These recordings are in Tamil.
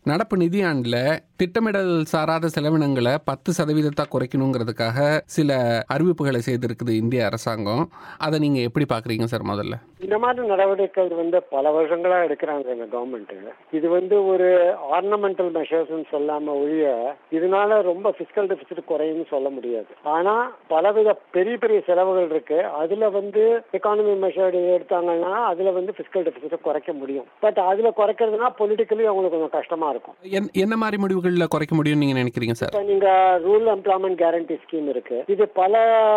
நடப்பு நிதியாண்டுல திட்டமிடல் சாராத செலவினங்களை பத்து சதவீதத்தா குறைக்கணுங்கிறதுக்காக சில அறிவிப்புகளை செய்திருக்குது இந்திய அரசாங்கம் அதை நீங்க எப்படி பாக்குறீங்க சார் முதல்ல இந்த மாதிரி நடவடிக்கைகள் வந்து பல வருஷங்களா எடுக்கிறாங்க இந்த கவர்மெண்ட் இது வந்து ஒரு ஆர்னமெண்டல் மெஷர்ஸ் சொல்லாம ஒழிய இதனால ரொம்ப பிசிக்கல் டெபிசிட் குறையும்னு சொல்ல முடியாது ஆனா பலவித பெரிய பெரிய செலவுகள் இருக்கு அதுல வந்து எக்கானமி மெஷர் எடுத்தாங்கன்னா அதுல வந்து பிசிக்கல் டெபிசிட் குறைக்க முடியும் பட் அதுல குறைக்கிறதுனா பொலிட்டிக்கலி அவங்களுக்கு கொஞ்சம் கஷ்டமா இருக்கும் என்- என்ன மாதிரி முடிவுகளில் குறைக்க முடியும்னு நீங்க நினைக்கிறீங்க சார் இப்ப நீங்க ரூரல் எம்ப்ளாய்மெண்ட் கேரண்டி ஸ்கீம் இருக்கு இது பல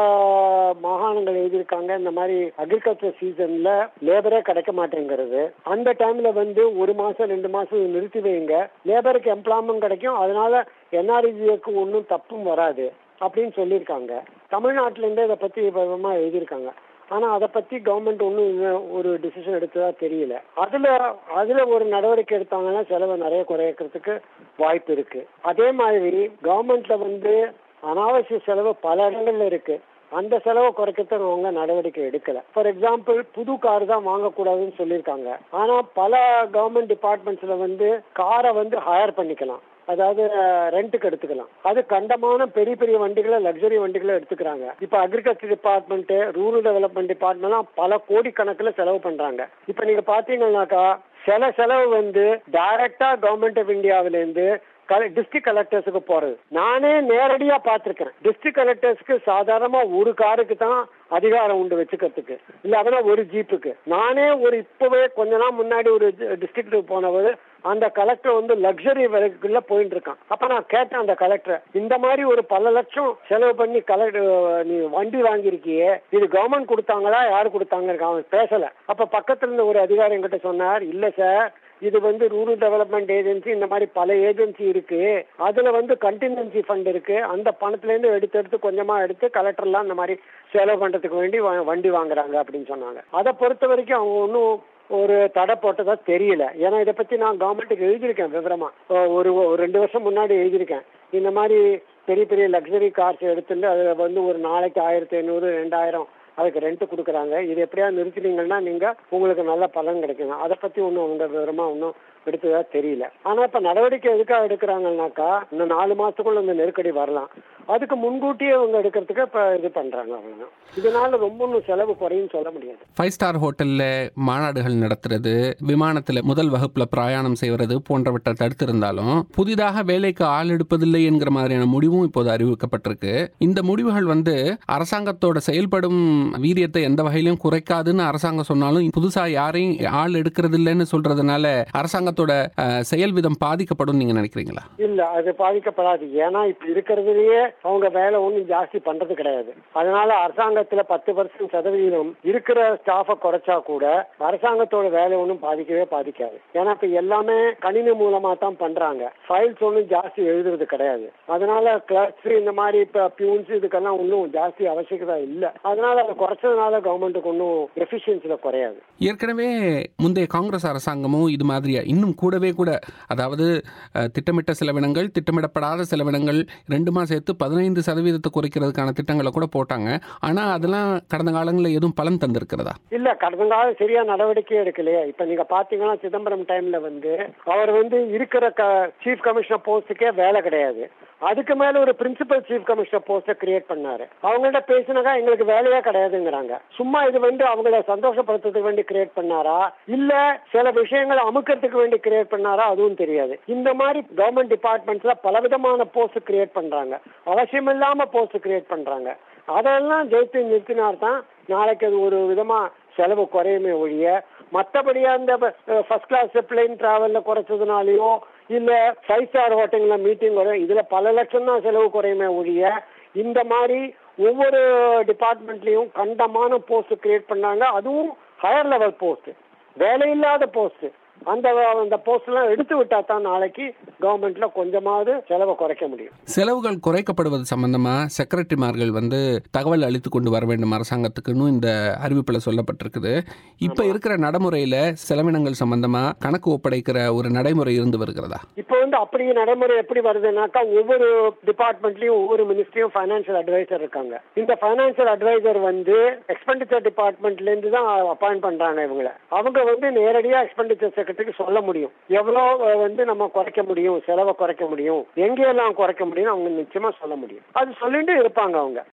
மாகாணங்கள் எழுதியிருக்காங்க இந்த மாதிரி அக்ரிகல்ச்சர் சீசன்ல லேபரே கிடைக்க மாட்டேங்கிறது அந்த டைம்ல வந்து ஒரு மாசம் ரெண்டு மாசம் நிறுத்தி வைங்க லேபருக்கு எம்ப்ளாய்மெண்ட் கிடைக்கும் அதனால என்ஆர்இஜிக்கு ஒன்றும் தப்பும் வராது அப்படின்னு சொல்லியிருக்காங்க தமிழ்நாட்டில இருந்தே இதை பத்தி விவரமா எழுதியிருக்காங்க ஆனா அதை பத்தி கவர்மெண்ட் ஒன்றும் ஒரு டிசிஷன் எடுத்ததா தெரியல அதுல அதுல ஒரு நடவடிக்கை எடுத்தாங்கன்னா செலவை நிறைய குறைக்கிறதுக்கு வாய்ப்பு இருக்கு அதே மாதிரி கவர்மெண்ட்ல வந்து அனாவசிய செலவு பல இடங்கள்ல இருக்கு அந்த செலவை குறைக்கிறதுக்கு அவங்க நடவடிக்கை எடுக்கல ஃபார் எக்ஸாம்பிள் புது கார் தான் வாங்கக்கூடாதுன்னு சொல்லியிருக்காங்க ஆனா பல கவர்மெண்ட் டிபார்ட்மெண்ட்ஸ்ல வந்து காரை வந்து ஹையர் பண்ணிக்கலாம் அதாவது ரெண்ட்டுக்கு எடுத்துக்கலாம் அது கண்டமான பெரிய பெரிய வண்டிகளை லக்ஸரி வண்டிகளை எடுத்துக்கிறாங்க இப்ப அக்ரிகல்ச்சர் டிபார்ட்மெண்ட் ரூரல் டெவலப்மெண்ட் டிபார்ட்மெண்ட்லாம் பல கோடிக்கணக்கில் செலவு பண்றாங்க இப்ப நீங்க பாத்தீங்கன்னாக்கா சில செலவு வந்து டைரக்டா கவர்மெண்ட் ஆஃப் இந்தியாவில இருந்து டிஸ்ட்ரிக்ட் கலெக்டர்ஸுக்கு போறது நானே நேரடியா பார்த்திருக்கேன் டிஸ்ட்ரிக்ட் கலெக்டர்ஸ்க்கு சாதாரணமா ஒரு காருக்கு தான் அதிகாரம் உண்டு வச்சுக்கிறதுக்கு இல்ல அதெல்லாம் ஒரு ஜீப்புக்கு நானே ஒரு இப்பவே கொஞ்ச நாள் முன்னாடி ஒரு டிஸ்ட்ரிக்ட்டுக்கு போனவர் அந்த கலெக்டர் வந்து லக்ஸரி வெஹிக்கிள்ல போயிட்டு இருக்கான் அப்ப நான் கேட்டேன் அந்த கலெக்டர் இந்த மாதிரி ஒரு பல லட்சம் செலவு பண்ணி கலெக்டர் நீ வண்டி வாங்கியிருக்கியே இது கவர்மெண்ட் கொடுத்தாங்களா யாரு கொடுத்தாங்க அவன் பேசல அப்ப பக்கத்துல இருந்த ஒரு அதிகாரி என்கிட்ட சொன்னார் இல்ல சார் இது வந்து ரூரல் டெவலப்மெண்ட் ஏஜென்சி இந்த மாதிரி பல ஏஜென்சி இருக்கு அதுல வந்து கண்டின்ஜென்சி ஃபண்ட் இருக்கு அந்த பணத்துல இருந்து எடுத்து எடுத்து கொஞ்சமா எடுத்து கலெக்டர்லாம் இந்த மாதிரி செலவு பண்றதுக்கு வேண்டி வ- வண்டி வாங்குறாங்க அப்படின்னு சொன்னாங்க அதை பொறுத்த வரைக்கும் அவங்க ஒன்றும் ஒரு தடை போட்டதா தெரியல ஏன்னா இதை பத்தி நான் கவர்மெண்ட்டுக்கு எழுதியிருக்கேன் விவரமா ஒரு ஒரு ரெண்டு வருஷம் முன்னாடி எழுதியிருக்கேன் இந்த மாதிரி பெரிய பெரிய லக்ஸரி கார்ஸ் எடுத்துட்டு அதுல வந்து ஒரு நாளைக்கு ஆயிரத்தி ஐநூறு ரெண்டாயிரம் அதுக்கு ரெண்ட் கொடுக்குறாங்க இது எப்படியா நிறுத்தினீங்கன்னா நீங்க உங்களுக்கு நல்ல பலன் கிடைக்கும் அதை பத்தி ஒன்றும் அவங்க விவரமா ஒன்றும் எடுத்ததா தெரியல ஆனா இப்ப நடவடிக்கை எதுக்காக எடுக்கிறாங்கன்னாக்கா இன்னும் நாலு மாசத்துக்குள்ள இந்த நெருக்கடி வரலாம் அதுக்கு முன்கூட்டியே அவங்க எடுக்கிறதுக்கு இப்ப இது பண்றாங்க அவ்வளவுதான் இதனால ரொம்ப ஒன்றும் செலவு குறையும் சொல்ல முடியாது ஃபைவ் ஸ்டார் ஹோட்டல்ல மாநாடுகள் நடத்துறது விமானத்துல முதல் வகுப்புல பிரயாணம் செய்வது போன்றவற்றை தடுத்திருந்தாலும் புதிதாக வேலைக்கு ஆள் எடுப்பதில்லை என்கிற மாதிரியான முடிவும் இப்போது அறிவிக்கப்பட்டிருக்கு இந்த முடிவுகள் வந்து அரசாங்கத்தோட செயல்படும் வீரியத்தை எந்த வகையிலும் குறைக்காதுன்னு அரசாங்கம் சொன்னாலும் புதுசா யாரையும் ஆள் எடுக்கிறது இல்லைன்னு சொல்றதுனால அரசாங்கத்தோட அஹ், செயல் விதம் பாதிக்கப்படும் நீங்க நினைக்கிறீங்களா இல்ல அது பாதிக்கப்படாது ஏன்னா இப்ப இருக்கிறதுலயே அவங்க வேலை ஒண்ணும் ஜாஸ்தி பண்றது கிடையாது அதனால அரசாங்கத்துல பத்து பர்சன்ட் சதவீதம் இருக்கிற ஸ்டாஃப குறைச்சா கூட அரசாங்கத்தோட வேலை ஒன்றும் பாதிக்கவே பாதிக்காது ஏன்னா இப்ப எல்லாமே கணினி மூலமா தான் பண்றாங்க ஃபைல்ஸ் ஒன்றும் ஜாஸ்தி எழுதுறது கிடையாது அதனால கிளர்க்ஸ் இந்த மாதிரி இப்ப பியூன்ஸ் இதுக்கெல்லாம் ஒன்றும் ஜாஸ்தி அவசியகதா இல்ல அதனால அதை குறைச்சதுனால கவர்மெண்ட்டுக்கு ஒன்றும் எஃபிஷியன்சில குறையாது ஏற்கனவே முந்தைய காங்கிரஸ் அரசாங்கமும் இது மாதிரியா இன்னும் கூடவே கூட அதாவது அஹ், திட்டமிட்ட செலவினங்கள் திட்டமிடப்படாத செலவினங்கள் ரெண்டுமா சேர்த்து பதினைந்து சதவீதத்தை குறைக்கிறதுக்கான திட்டங்களை கூட போட்டாங்க ஆனா அதெல்லாம் கடந்த காலங்களில் எதுவும் பலன் தந்திருக்கிறதா இல்ல கடந்த காலம் சரியா நடவடிக்கை எடுக்கலையே இப்ப நீங்க பாத்தீங்கன்னா சிதம்பரம் டைம்ல வந்து அவர் வந்து இருக்கிற சீஃப் கமிஷனர் போஸ்டுக்கே வேலை கிடையாது அதுக்கு மேல ஒரு பிரின்சிபல் சீஃப் கமிஷனர் போஸ்ட கிரியேட் பண்ணாரு அவங்கள்ட்ட பேசினாக்கா எங்களுக்கு வேலையே கிடையாதுங்கிறாங்க சும்மா இது வந்து அவங்கள சந்தோஷப்படுத்துறதுக்கு வேண்டி கிரியேட் பண்ணாரா இல்ல சில விஷயங்களை அமுக்கிறதுக்கு வேண்டி கிரியேட் பண்ணாரா அதுவும் தெரியாது இந்த மாதிரி கவர்மெண்ட் டிபார்ட்மெண்ட்ஸ்ல பலவிதமான போஸ்ட் கிரியேட் பண்றாங்க அவசியம் இல்லாம போஸ்ட் கிரியேட் பண்றாங்க அதெல்லாம் ஜெயித்து நிறுத்தினார் தான் நாளைக்கு அது ஒரு விதமா செலவு குறையுமே ஒழிய மற்றபடியா அந்த ஃபர்ஸ்ட் கிளாஸ் பிளைன் டிராவல்ல குறைச்சதுனாலயோ இல்ல ஃபைவ் ஸ்டார் ஹோட்டல்ல மீட்டிங் வரும் இதுல பல லட்சம் தான் செலவு குறையுமே ஒழிய இந்த மாதிரி ஒவ்வொரு டிபார்ட்மெண்ட்லயும் கண்டமான போஸ்ட் கிரியேட் பண்ணாங்க அதுவும் ஹையர் லெவல் போஸ்ட் வேலையில்லாத போஸ்ட் அந்த அந்த போஸ்ட் எல்லாம் எடுத்து விட்டா தான் நாளைக்கு கவர்மெண்ட்ல கொஞ்சமாவது செலவை குறைக்க முடியும் செலவுகள் குறைக்கப்படுவது சம்பந்தமா செக்ரட்டரிமார்கள் வந்து தகவல் அளித்து கொண்டு வர வேண்டும் அரசாங்கத்துக்குன்னு இந்த அறிவிப்பில் சொல்லப்பட்டிருக்குது இப்ப இருக்கிற நடைமுறையில செலவினங்கள் சம்பந்தமா கணக்கு ஒப்படைக்கிற ஒரு நடைமுறை இருந்து வருகிறதா இப்போ வந்து அப்படி நடைமுறை எப்படி வருதுன்னாக்கா ஒவ்வொரு டிபார்ட்மெண்ட்லயும் ஒவ்வொரு மினிஸ்ட்ரியும் ஃபைனான்சியல் அட்வைசர் இருக்காங்க இந்த ஃபைனான்சியல் அட்வைசர் வந்து எக்ஸ்பெண்டிச்சர் டிபார்ட்மெண்ட்ல இருந்து தான் அப்பாயிண்ட் பண்றாங்க இவங்கள அவங்க வந்து நேரடியா எக்ஸ்பெண்டிச்சர் அரசாங்கத்துக்கு சொல்ல முடியும் எவ்வளோ அஹ், வந்து நம்ம குறைக்க முடியும் செலவை குறைக்க முடியும் எங்கெல்லாம் குறைக்க முடியும் அவங்க நிச்சயமா சொல்ல முடியும் அது சொல்லிட்டு இருப்பாங்க அவங்க